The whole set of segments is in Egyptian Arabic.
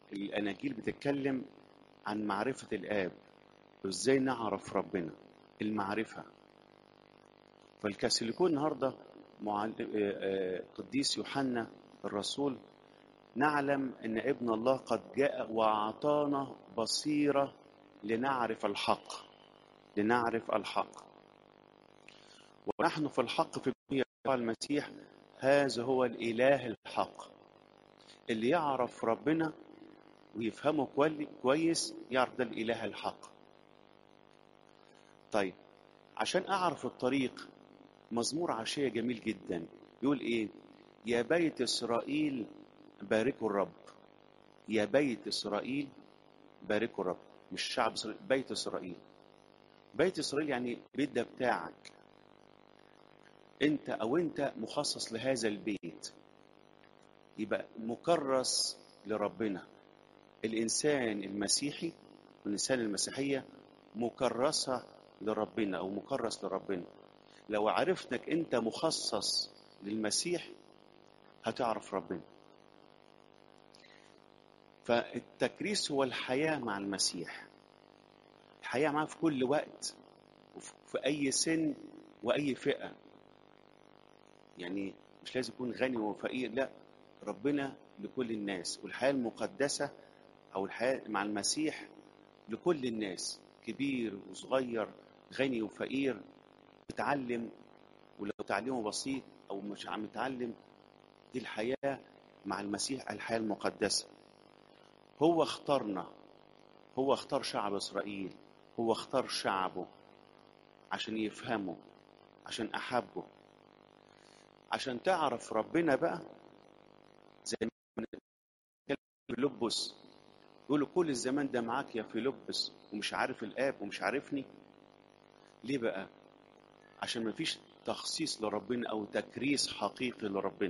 الاناجيل بتتكلم عن معرفه الاب وازاي نعرف ربنا المعرفه فالكاثوليكون النهارده معل... آه، آه، قديس يوحنا الرسول نعلم ان ابن الله قد جاء واعطانا بصيره لنعرف الحق لنعرف الحق ونحن في الحق في يسوع المسيح هذا هو الاله الحق اللي يعرف ربنا ويفهمه كوي- كويس يعرف ده الاله الحق طيب عشان اعرف الطريق مزمور عشية جميل جدا يقول ايه يا بيت اسرائيل باركوا الرب يا بيت اسرائيل باركوا الرب مش شعب اسرائيل بيت اسرائيل بيت اسرائيل يعني البيت ده بتاعك انت او انت مخصص لهذا البيت يبقى مكرس لربنا الانسان المسيحي والانسان المسيحيه مكرسه لربنا او مكرس لربنا لو عرفتك انت مخصص للمسيح هتعرف ربنا فالتكريس هو الحياه مع المسيح الحياه معاه في كل وقت وفي في اي سن واي فئه يعني مش لازم يكون غني وفقير لا ربنا لكل الناس والحياه المقدسه او الحياه مع المسيح لكل الناس كبير وصغير غني وفقير متعلم ولو تعليمه بسيط او مش عم يتعلم دي الحياه مع المسيح الحياه المقدسه هو اختارنا هو اختار شعب اسرائيل هو اختار شعبه عشان يفهمه عشان احبه عشان تعرف ربنا بقى زي ما بنتكلم في فيلبس يقولوا كل الزمان ده معاك يا فيلبس ومش عارف الاب ومش عارفني ليه بقى عشان ما فيش تخصيص لربنا او تكريس حقيقي لربنا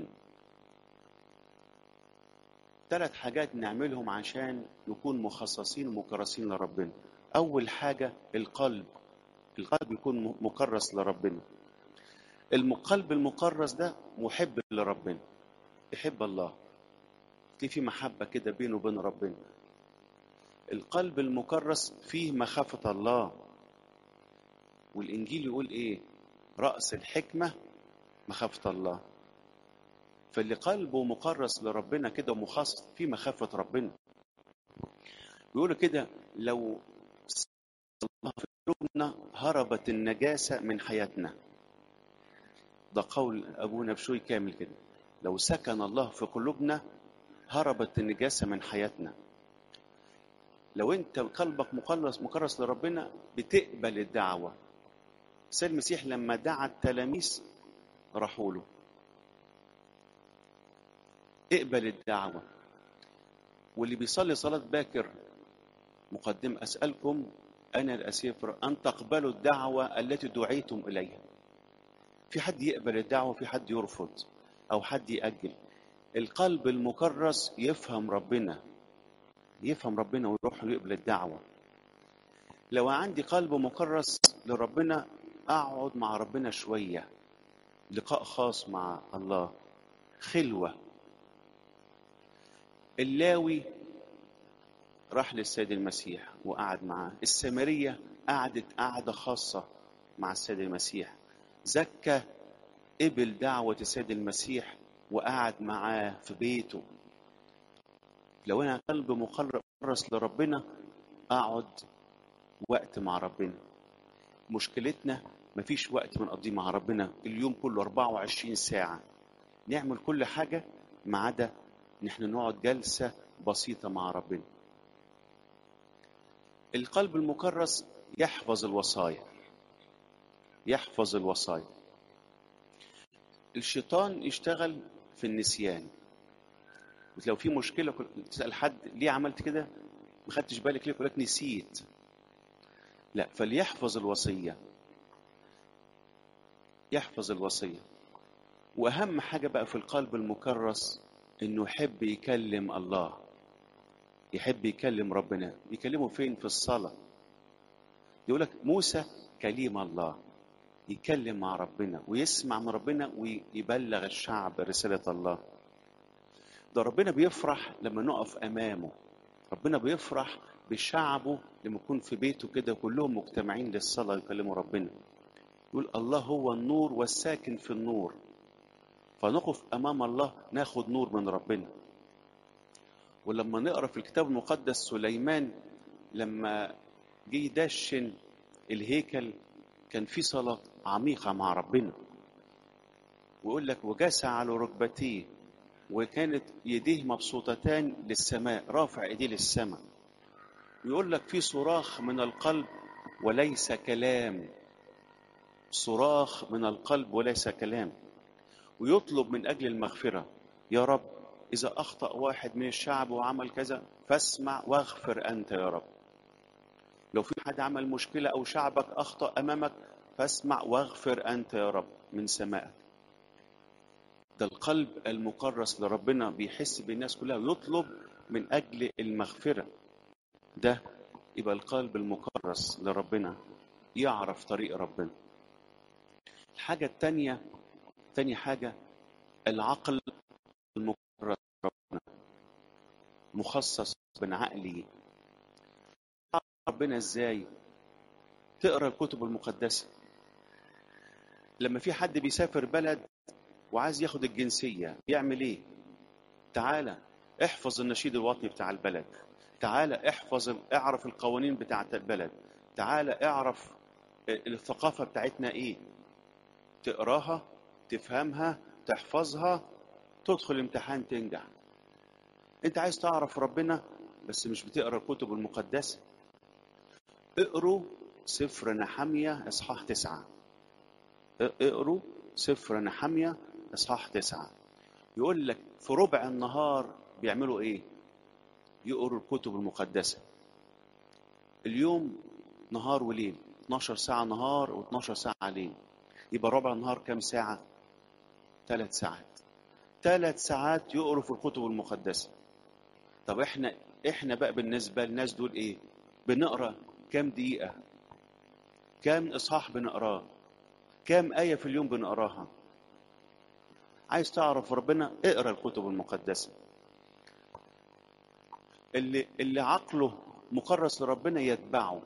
ثلاث حاجات نعملهم عشان نكون مخصصين ومكرسين لربنا اول حاجه القلب القلب يكون مكرس لربنا القلب المكرس ده محب لربنا يحب الله تلاقي في محبه كده بينه وبين ربنا القلب المكرس فيه مخافه الله والانجيل يقول ايه راس الحكمه مخافه الله فاللي قلبه مكرس لربنا كده ومخصص في مخافه ربنا بيقولوا كده لو الله في قلوبنا هربت النجاسه من حياتنا ده قول ابونا بشوي كامل كده لو سكن الله في قلوبنا هربت النجاسه من حياتنا لو انت قلبك مكرس مكرس لربنا بتقبل الدعوه سيد المسيح لما دعا التلاميذ راحوا له اقبل الدعوة واللي بيصلي صلاة باكر مقدم أسألكم أنا الأسيفر أن تقبلوا الدعوة التي دعيتم إليها في حد يقبل الدعوة في حد يرفض أو حد يأجل القلب المكرس يفهم ربنا يفهم ربنا ويروح يقبل الدعوة لو عندي قلب مكرس لربنا أقعد مع ربنا شوية لقاء خاص مع الله خلوة اللاوي راح للسيد المسيح وقعد معاه السامرية قعدت قعدة خاصة مع السيد المسيح زكى قبل دعوة السيد المسيح وقعد معاه في بيته لو أنا قلب مكرس لربنا أقعد وقت مع ربنا مشكلتنا مفيش وقت بنقضيه مع ربنا اليوم كله 24 ساعة نعمل كل حاجة ما عدا ان احنا نقعد جلسة بسيطة مع ربنا القلب المكرس يحفظ الوصايا يحفظ الوصايا الشيطان يشتغل في النسيان لو في مشكلة تسأل حد ليه عملت كده ما خدتش بالك ليه يقول لك نسيت لا فليحفظ الوصية يحفظ الوصية وأهم حاجة بقى في القلب المكرس إنه يحب يكلم الله يحب يكلم ربنا يكلمه فين في الصلاة يقول لك موسى كليم الله يكلم مع ربنا ويسمع من ربنا ويبلغ الشعب رسالة الله ده ربنا بيفرح لما نقف أمامه ربنا بيفرح بشعبه لما يكون في بيته كده كلهم مجتمعين للصلاة يكلموا ربنا يقول الله هو النور والساكن في النور فنقف أمام الله ناخد نور من ربنا ولما نقرأ في الكتاب المقدس سليمان لما جه يدشن الهيكل كان في صلاة عميقة مع ربنا ويقول لك وجسى على ركبتيه وكانت يديه مبسوطتان للسماء رافع ايديه للسماء يقول لك في صراخ من القلب وليس كلام صراخ من القلب وليس كلام ويطلب من اجل المغفره يا رب اذا اخطا واحد من الشعب وعمل كذا فاسمع واغفر انت يا رب لو في حد عمل مشكله او شعبك اخطا امامك فاسمع واغفر انت يا رب من سمائك ده القلب المكرس لربنا بيحس بالناس كلها ويطلب من اجل المغفره ده يبقى القلب المكرس لربنا يعرف طريق ربنا الحاجة التانية تاني حاجة العقل المكرس لربنا مخصص من عقلي ربنا ازاي تقرا الكتب المقدسة لما في حد بيسافر بلد وعايز ياخد الجنسية يعمل ايه تعالى احفظ النشيد الوطني بتاع البلد تعالى احفظ اعرف القوانين بتاعت البلد تعالى اعرف الثقافة بتاعتنا ايه تقراها تفهمها تحفظها تدخل امتحان تنجح انت عايز تعرف ربنا بس مش بتقرا الكتب المقدسة اقروا سفر نحمية اصحاح تسعة اقروا سفر نحمية اصحاح تسعة يقول لك في ربع النهار بيعملوا ايه يقروا الكتب المقدسة اليوم نهار وليل 12 ساعة نهار و12 ساعة ليل يبقى ربع النهار كام ساعة؟ ثلاث ساعات ثلاث ساعات يقروا في الكتب المقدسة طب احنا احنا بقى بالنسبة للناس دول ايه؟ بنقرا كام دقيقة؟ كام اصحاح بنقراه؟ كام آية في اليوم بنقراها؟ عايز تعرف ربنا اقرا الكتب المقدسة اللي اللي عقله مكرس لربنا يتبعه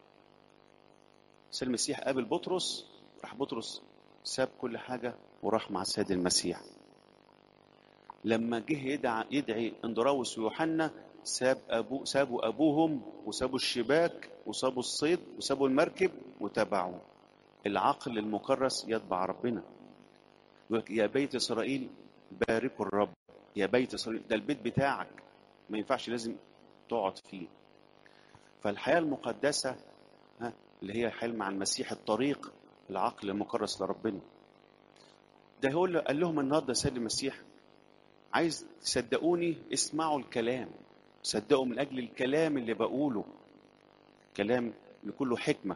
سيد المسيح قابل بطرس راح بطرس ساب كل حاجة وراح مع السيد المسيح لما جه يدعى يدعي اندراوس ويوحنا ساب أبو سابوا أبوهم وسابوا الشباك وسابوا الصيد وسابوا المركب وتبعوا العقل المكرس يتبع ربنا يا بيت إسرائيل باركوا الرب يا بيت إسرائيل ده البيت بتاعك ما ينفعش لازم تقعد فيه فالحياة المقدسة ها اللي هي حلم مع المسيح الطريق العقل المكرس لربنا ده هو اللي قال لهم النهارده سيد المسيح عايز تصدقوني اسمعوا الكلام صدقوا من اجل الكلام اللي بقوله كلام اللي كله حكمه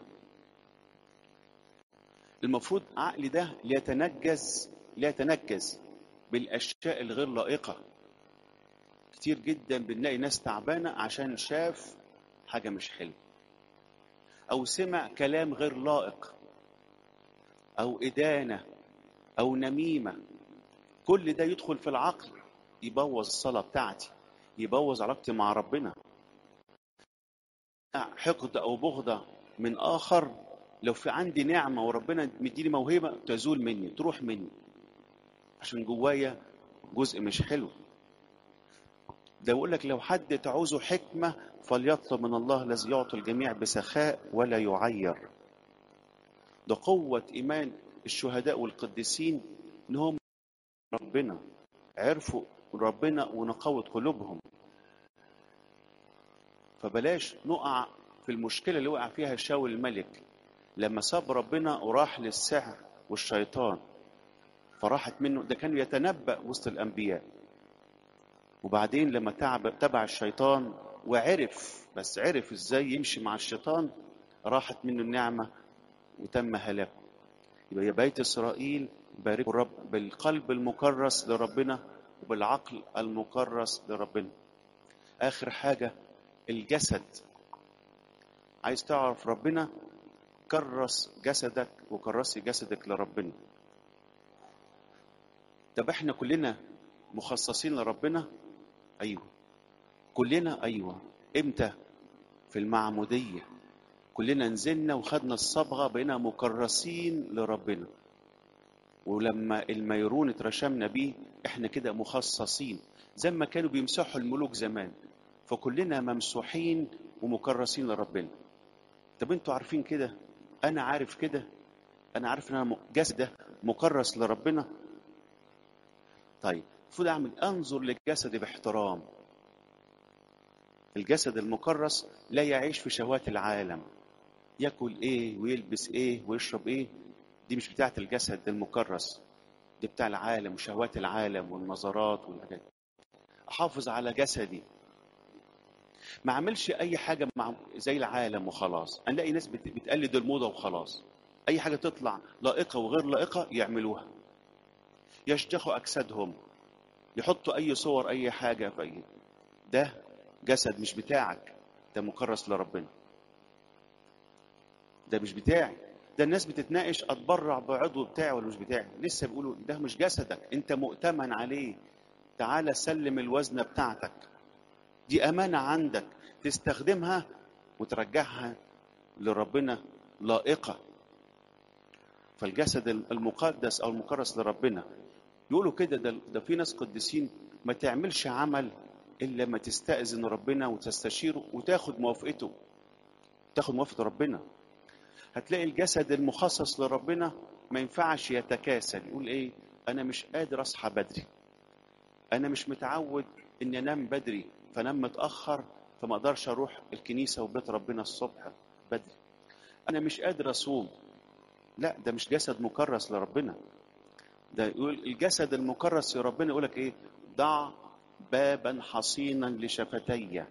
المفروض عقلي ده ليتنجز ليتنجز بالاشياء الغير لائقه كتير جدا بنلاقي ناس تعبانه عشان شاف حاجه مش حلوه او سمع كلام غير لائق او ادانه او نميمه كل ده يدخل في العقل يبوظ الصلاه بتاعتي يبوظ علاقتي مع ربنا حقد او بغضه من اخر لو في عندي نعمه وربنا مديني موهبه تزول مني تروح مني عشان جوايا جزء مش حلو ده يقول لك لو حد تعوزه حكمه فليطلب من الله الذي يعطي الجميع بسخاء ولا يعير ده قوه ايمان الشهداء والقديسين انهم ربنا عرفوا ربنا ونقاوة قلوبهم فبلاش نقع في المشكلة اللي وقع فيها شاول الملك لما ساب ربنا وراح للسحر والشيطان فراحت منه ده كان يتنبأ وسط الأنبياء وبعدين لما تعب تبع الشيطان وعرف بس عرف ازاي يمشي مع الشيطان راحت منه النعمة وتم هلاكه يبقى يا بيت إسرائيل باركوا الرب بالقلب المكرس لربنا وبالعقل المكرس لربنا آخر حاجة الجسد عايز تعرف ربنا كرس جسدك وكرسي جسدك لربنا طب احنا كلنا مخصصين لربنا ايوه كلنا ايوه امتى في المعمودية كلنا نزلنا وخدنا الصبغة بقينا مكرسين لربنا ولما الميرون اترشمنا بيه احنا كده مخصصين زي ما كانوا بيمسحوا الملوك زمان فكلنا ممسوحين ومكرسين لربنا طب انتوا عارفين كده انا عارف كده انا عارف ان انا جسد ده مكرس لربنا طيب المفروض اعمل انظر للجسد باحترام الجسد المكرس لا يعيش في شهوات العالم ياكل ايه ويلبس ايه ويشرب ايه دي مش بتاعت الجسد المكرس دي بتاع العالم وشهوات العالم والنظرات والحاجات احافظ على جسدي ما اعملش اي حاجه مع زي العالم وخلاص هنلاقي ناس بت- بتقلد الموضه وخلاص اي حاجه تطلع لائقه وغير لائقه يعملوها يشتخوا اجسادهم يحطوا اي صور اي حاجه في أي ده جسد مش بتاعك ده مكرس لربنا ده مش بتاعي ده الناس بتتناقش اتبرع بعضو بتاعي ولا مش بتاعي لسه بيقولوا ده مش جسدك انت مؤتمن عليه تعالى سلم الوزنه بتاعتك دي امانه عندك تستخدمها وترجعها لربنا لائقه فالجسد المقدس او المكرس لربنا يقولوا كده ده, ده في ناس قديسين ما تعملش عمل الا لما تستاذن ربنا وتستشيره وتاخد موافقته تاخد موافقه ربنا هتلاقي الجسد المخصص لربنا ما ينفعش يتكاسل يقول ايه انا مش قادر اصحى بدري انا مش متعود اني انام بدري فانام متاخر فما اقدرش اروح الكنيسه وبيت ربنا الصبح بدري انا مش قادر اصوم لا ده مش جسد مكرس لربنا ده يقول الجسد المكرس لربنا يقول لك ايه ضع بابا حصينا لشفتي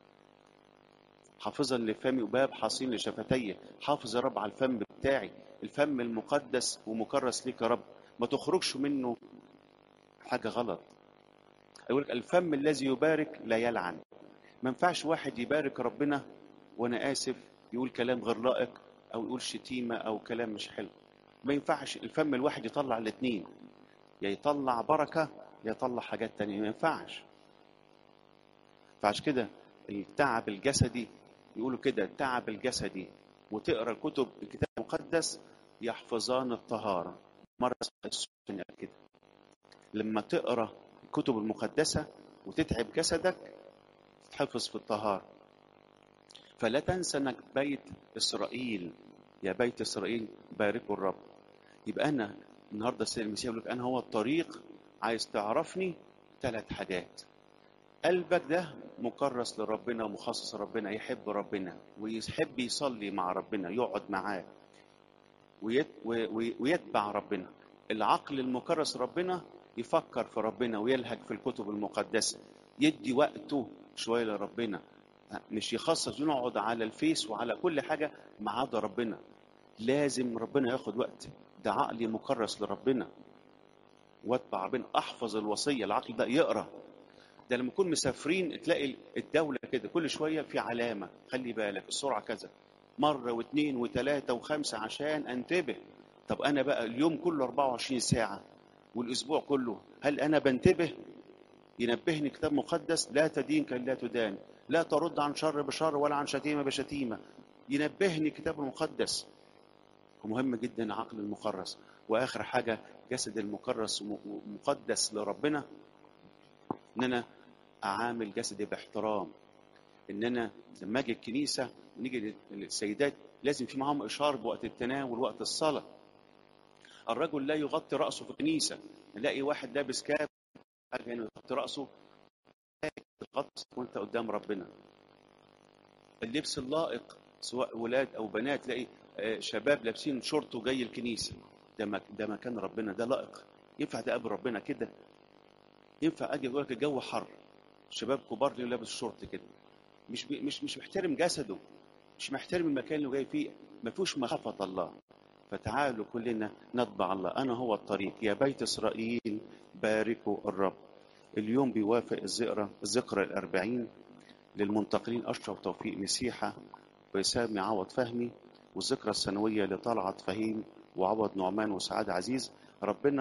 حافظا لفمي وباب حصين لشفتي حافظ يا رب على الفم بتاعي الفم المقدس ومكرس ليك يا رب ما تخرجش منه حاجة غلط يقول لك الفم الذي يبارك لا يلعن ما ينفعش واحد يبارك ربنا وانا اسف يقول كلام غير لائق او يقول شتيمة او كلام مش حلو ما ينفعش الفم الواحد يطلع الاثنين يا يطلع بركة يا يطلع حاجات تانية ما ينفعش فعشان كده التعب الجسدي يقولوا كده التعب الجسدي وتقرا الكتب الكتاب المقدس يحفظان الطهارة مرة السنة كده لما تقرا الكتب المقدسة وتتعب جسدك تتحفظ في الطهارة فلا تنسى انك بيت اسرائيل يا بيت اسرائيل باركوا الرب يبقى انا النهارده السيد المسيح يقول لك انا هو الطريق عايز تعرفني ثلاث حاجات قلبك ده مكرس لربنا ومخصص لربنا يحب ربنا ويحب يصلي مع ربنا يقعد معاه ويت وي- ويتبع ربنا العقل المكرس ربنا يفكر في ربنا ويلهج في الكتب المقدسة يدي وقته شوية لربنا مش يخصص يقعد على الفيس وعلى كل حاجة ما عدا ربنا لازم ربنا ياخد وقت ده عقلي مكرس لربنا واتبع ربنا احفظ الوصية العقل ده يقرأ ده لما نكون مسافرين تلاقي الدولة كده كل شوية في علامة خلي بالك السرعة كذا مرة واثنين وثلاثة وخمسة عشان انتبه طب أنا بقى اليوم كله 24 ساعة والأسبوع كله هل أنا بنتبه ينبهني كتاب مقدس لا تدين كي لا تدان لا ترد عن شر بشر ولا عن شتيمة بشتيمة ينبهني كتاب المقدس ومهم جدا العقل المكرس وآخر حاجة جسد المكرس ومقدس لربنا ان انا اعامل جسدي باحترام ان انا لما اجي الكنيسه نيجي للسيدات لازم في معاهم اشاره بوقت التناول وقت الصلاه الرجل لا يغطي راسه في الكنيسه نلاقي واحد لابس كاب حاجه هنا يغطي راسه تغطي وانت قدام ربنا اللبس اللائق سواء ولاد او بنات تلاقي آه، شباب لابسين شورت وجاي الكنيسه ده مك- ده مكان ربنا ده لائق ينفع تقابل ربنا كده ينفع اجي اقول لك الجو حر شباب كبار اللي لابس شورت كده مش بي مش مش محترم جسده مش محترم المكان اللي جاي فيه ما فيهوش مخافه الله فتعالوا كلنا نتبع الله انا هو الطريق يا بيت اسرائيل باركوا الرب اليوم بيوافق الذكرى الذكرى الأربعين للمنتقلين أشرف توفيق مسيحة وسامي عوض فهمي والذكرى السنوية لطلعت فهيم وعوض نعمان وسعاد عزيز ربنا